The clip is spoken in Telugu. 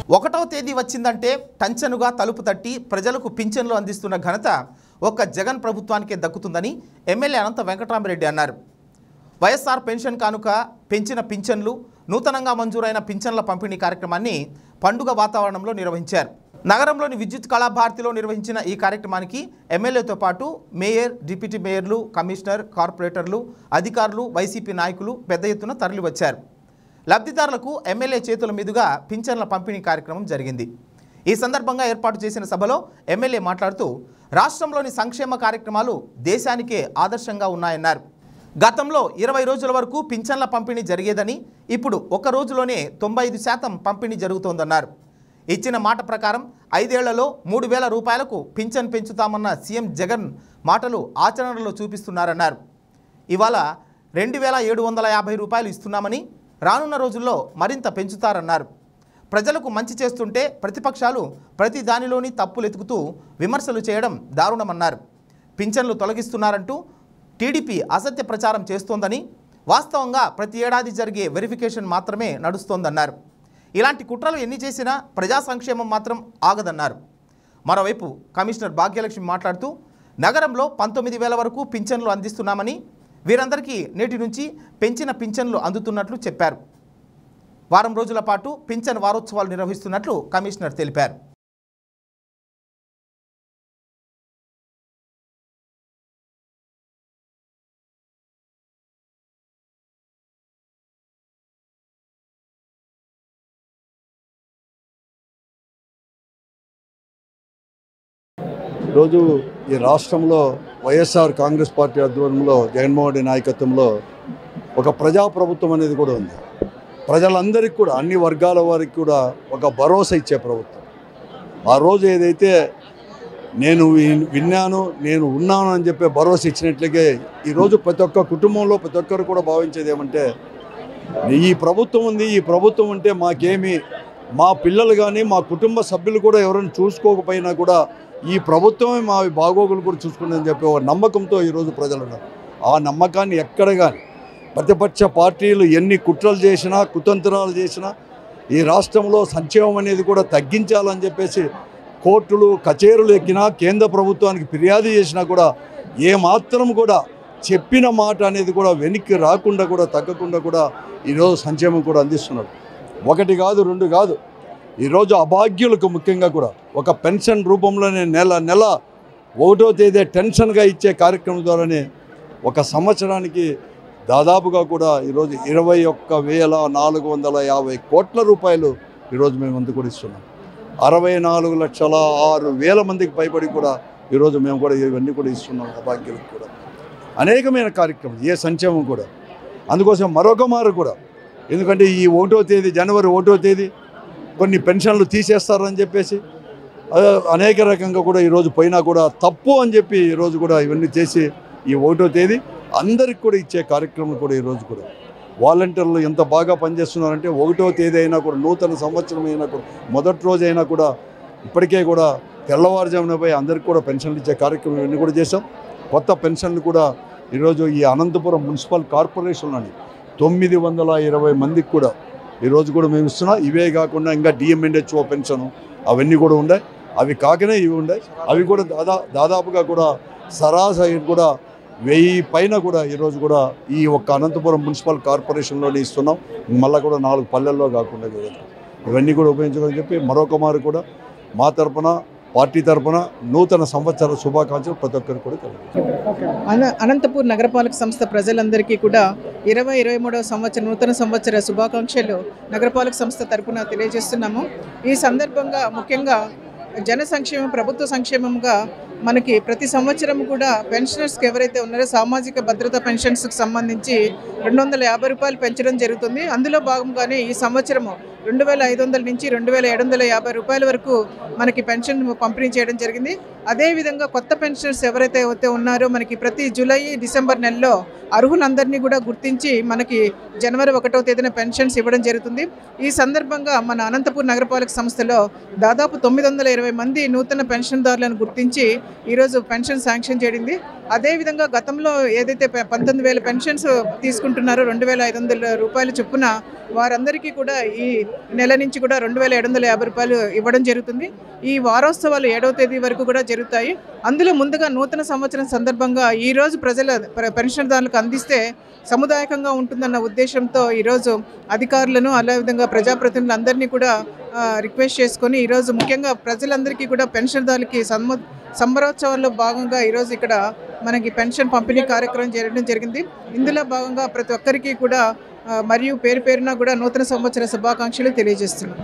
ఒకటవ తేదీ వచ్చిందంటే టంచనుగా తలుపు తట్టి ప్రజలకు పింఛన్లు అందిస్తున్న ఘనత ఒక్క జగన్ ప్రభుత్వానికే దక్కుతుందని ఎమ్మెల్యే అనంత వెంకటరామిరెడ్డి అన్నారు వైఎస్ఆర్ పెన్షన్ కానుక పెంచిన పింఛన్లు నూతనంగా మంజూరైన పింఛన్ల పంపిణీ కార్యక్రమాన్ని పండుగ వాతావరణంలో నిర్వహించారు నగరంలోని విద్యుత్ కళాభారతిలో నిర్వహించిన ఈ కార్యక్రమానికి ఎమ్మెల్యేతో పాటు మేయర్ డిప్యూటీ మేయర్లు కమిషనర్ కార్పొరేటర్లు అధికారులు వైసీపీ నాయకులు పెద్ద ఎత్తున తరలివచ్చారు లబ్ధిదారులకు ఎమ్మెల్యే చేతుల మీదుగా పింఛన్ల పంపిణీ కార్యక్రమం జరిగింది ఈ సందర్భంగా ఏర్పాటు చేసిన సభలో ఎమ్మెల్యే మాట్లాడుతూ రాష్ట్రంలోని సంక్షేమ కార్యక్రమాలు దేశానికే ఆదర్శంగా ఉన్నాయన్నారు గతంలో ఇరవై రోజుల వరకు పింఛన్ల పంపిణీ జరిగేదని ఇప్పుడు ఒక రోజులోనే తొంభై ఐదు శాతం పంపిణీ జరుగుతోందన్నారు ఇచ్చిన మాట ప్రకారం ఐదేళ్లలో మూడు వేల రూపాయలకు పింఛన్ పెంచుతామన్న సీఎం జగన్ మాటలు ఆచరణలో చూపిస్తున్నారన్నారు ఇవాళ రెండు వేల ఏడు వందల యాభై రూపాయలు ఇస్తున్నామని రానున్న రోజుల్లో మరింత పెంచుతారన్నారు ప్రజలకు మంచి చేస్తుంటే ప్రతిపక్షాలు ప్రతి దానిలోని తప్పులు ఎతుకుతూ విమర్శలు చేయడం దారుణమన్నారు పింఛన్లు తొలగిస్తున్నారంటూ టీడీపీ అసత్య ప్రచారం చేస్తోందని వాస్తవంగా ప్రతి ఏడాది జరిగే వెరిఫికేషన్ మాత్రమే నడుస్తోందన్నారు ఇలాంటి కుట్రలు ఎన్ని చేసినా ప్రజా సంక్షేమం మాత్రం ఆగదన్నారు మరోవైపు కమిషనర్ భాగ్యలక్ష్మి మాట్లాడుతూ నగరంలో పంతొమ్మిది వేల వరకు పింఛన్లు అందిస్తున్నామని వీరందరికీ నేటి నుంచి పెంచిన పింఛన్లు అందుతున్నట్లు చెప్పారు వారం రోజుల పాటు పింఛన్ వారోత్సవాలు నిర్వహిస్తున్నట్లు కమిషనర్ తెలిపారు ఈరోజు ఈ రాష్ట్రంలో వైఎస్ఆర్ కాంగ్రెస్ పార్టీ ఆధ్వర్యంలో జగన్మోహన్ రెడ్డి నాయకత్వంలో ఒక ప్రజాప్రభుత్వం అనేది కూడా ఉంది ప్రజలందరికీ కూడా అన్ని వర్గాల వారికి కూడా ఒక భరోసా ఇచ్చే ప్రభుత్వం ఆ రోజు ఏదైతే నేను విన్- విన్నాను నేను ఉన్నాను అని చెప్పే భరోసా ఇచ్చినట్లుగే ఈరోజు ప్రతి ఒక్క కుటుంబంలో ప్రతి ఒక్కరు కూడా భావించేది ఏమంటే ఈ ప్రభుత్వం ఉంది ఈ ప్రభుత్వం ఉంటే మాకేమి మా పిల్లలు కానీ మా కుటుంబ సభ్యులు కూడా ఎవరైనా చూసుకోకపోయినా కూడా ఈ ప్రభుత్వమే మా బాగోగులు కూడా చూసుకుందని చెప్పి ఒక నమ్మకంతో ఈరోజు ప్రజలు ఉన్నారు ఆ నమ్మకాన్ని ఎక్కడ కానీ ప్రతిపక్ష పార్టీలు ఎన్ని కుట్రలు చేసినా కుతంత్రాలు చేసినా ఈ రాష్ట్రంలో సంక్షేమం అనేది కూడా తగ్గించాలని చెప్పేసి కోర్టులు కచేరులు ఎక్కినా కేంద్ర ప్రభుత్వానికి ఫిర్యాదు చేసినా కూడా ఏమాత్రం కూడా చెప్పిన మాట అనేది కూడా వెనక్కి రాకుండా కూడా తగ్గకుండా కూడా ఈరోజు సంక్షేమం కూడా అందిస్తున్నాడు ఒకటి కాదు రెండు కాదు ఈరోజు అభాగ్యులకు ముఖ్యంగా కూడా ఒక పెన్షన్ రూపంలోనే నెల నెల ఒకటో తేదీ టెన్షన్గా ఇచ్చే కార్యక్రమం ద్వారానే ఒక సంవత్సరానికి దాదాపుగా కూడా ఈరోజు ఇరవై ఒక్క వేల నాలుగు వందల యాభై కోట్ల రూపాయలు ఈరోజు మేము అందుకు కూడా ఇస్తున్నాం అరవై నాలుగు లక్షల ఆరు వేల మందికి పైబడి కూడా ఈరోజు మేము కూడా ఇవన్నీ కూడా ఇస్తున్నాం అభాగ్యులకు కూడా అనేకమైన కార్యక్రమం ఏ సంక్షేమం కూడా అందుకోసం మరొక మారు కూడా ఎందుకంటే ఈ ఒకటో తేదీ జనవరి ఒకటో తేదీ కొన్ని పెన్షన్లు తీసేస్తారని చెప్పేసి ఆ, అనేక రకంగా కూడా ఈరోజు పోయినా కూడా తప్పు అని చెప్పి ఈరోజు కూడా ఇవన్నీ చేసి ఈ ఒకటో తేదీ అందరికి కూడా ఇచ్చే కార్యక్రమం కూడా ఈరోజు కూడా వాలంటీర్లు ఎంత బాగా పనిచేస్తున్నారంటే ఒకటో తేదీ అయినా కూడా నూతన సంవత్సరం అయినా కూడా మొదటి రోజు అయినా కూడా ఇప్పటికే కూడా తెల్లవారుజామున పోయి అందరికి కూడా పెన్షన్లు ఇచ్చే కార్యక్రమం ఇవన్నీ కూడా చేశాం కొత్త పెన్షన్లు కూడా ఈరోజు ఈ అనంతపురం మున్సిపల్ కార్పొరేషన్లోని తొమ్మిది వందల ఇరవై మందికి కూడా ఈరోజు కూడా మేము ఇస్తున్నాం ఇవే కాకుండా ఇంకా డిఎంఎన్హెచ్ఓ పెన్షన్ అవన్నీ కూడా ఉన్నాయి అవి కాకనే ఇవి ఉన్నాయి అవి కూడా దాదా దాదాపుగా కూడా సరాసరి కూడా వెయ్యి పైన కూడా ఈరోజు కూడా ఈ ఒక్క అనంతపురం మున్సిపల్ కార్పొరేషన్లోనే ఇస్తున్నాం మళ్ళీ కూడా నాలుగు పల్లెల్లో కాకుండా కూడా ఇవన్నీ కూడా ఉపయోగించుకోవాలని చెప్పి మరొక మారు కూడా మా తరపున పార్టీ తరపున నూతన సంవత్సర శుభాకాంక్షలు ప్రతి ఒక్కరికి కూడా తెలియజేస్తాం అన అనంతపూర్ నగరపాలక సంస్థ ప్రజలందరికీ కూడా ఇరవై ఇరవై మూడవ సంవత్సరం నూతన సంవత్సర శుభాకాంక్షలు నగరపాలక సంస్థ తరపున తెలియజేస్తున్నాము ఈ సందర్భంగా ముఖ్యంగా జన సంక్షేమం ప్రభుత్వ సంక్షేమంగా మనకి ప్రతి సంవత్సరం కూడా పెన్షనర్స్కి ఎవరైతే ఉన్నారో సామాజిక భద్రత పెన్షన్స్కి సంబంధించి రెండు వందల యాభై రూపాయలు పెంచడం జరుగుతుంది అందులో భాగంగానే ఈ సంవత్సరము రెండు వేల ఐదు వందల నుంచి రెండు వేల ఏడు వందల యాభై రూపాయల వరకు మనకి పెన్షన్ పంపిణీ చేయడం జరిగింది అదేవిధంగా కొత్త పెన్షనర్స్ ఎవరైతే అయితే ఉన్నారో మనకి ప్రతి జూలై డిసెంబర్ నెలలో అర్హులందరినీ కూడా గుర్తించి మనకి జనవరి ఒకటో తేదీన పెన్షన్స్ ఇవ్వడం జరుగుతుంది ఈ సందర్భంగా మన అనంతపూర్ నగరపాలక సంస్థలో దాదాపు తొమ్మిది వందల ఇరవై మంది నూతన పెన్షన్దారులను గుర్తించి ఈరోజు పెన్షన్ శాంక్షన్ చేయడింది అదేవిధంగా గతంలో ఏదైతే పె- పంతొమ్మిది వేల పెన్షన్స్ తీసుకుంటున్నారో రెండు వేల ఐదు వందల రూపాయల చొప్పున వారందరికీ కూడా ఈ నెల నుంచి కూడా రెండు వేల ఏడు వందల యాభై రూపాయలు ఇవ్వడం జరుగుతుంది ఈ వారోత్సవాలు ఏడవ తేదీ వరకు కూడా జరుగుతాయి అందులో ముందుగా నూతన సంవత్సరం సందర్భంగా ఈ రోజు ప్రజల ప్ర- పెన్షన్దారులకు అందిస్తే సముదాయకంగా ఉంటుందన్న ఉద్దేశంతో ఈరోజు అధికారులను అదేవిధంగా ప్రజాప్రతినిధులందరినీ కూడా ఆ, రిక్వెస్ట్ చేసుకొని ఈరోజు ముఖ్యంగా ప్రజలందరికీ కూడా పెన్షన్దారులకి సన్మ సంబరోత్సవాల్లో భాగంగా ఈరోజు ఇక్కడ మనకి పెన్షన్ పంపిణీ కార్యక్రమం జరగడం జరిగింది ఇందులో భాగంగా ప్రతి ఒక్కరికి కూడా ఆ, మరియు పేరు పేరున కూడా నూతన సంవత్సర శుభాకాంక్షలు తెలియజేస్తున్నాం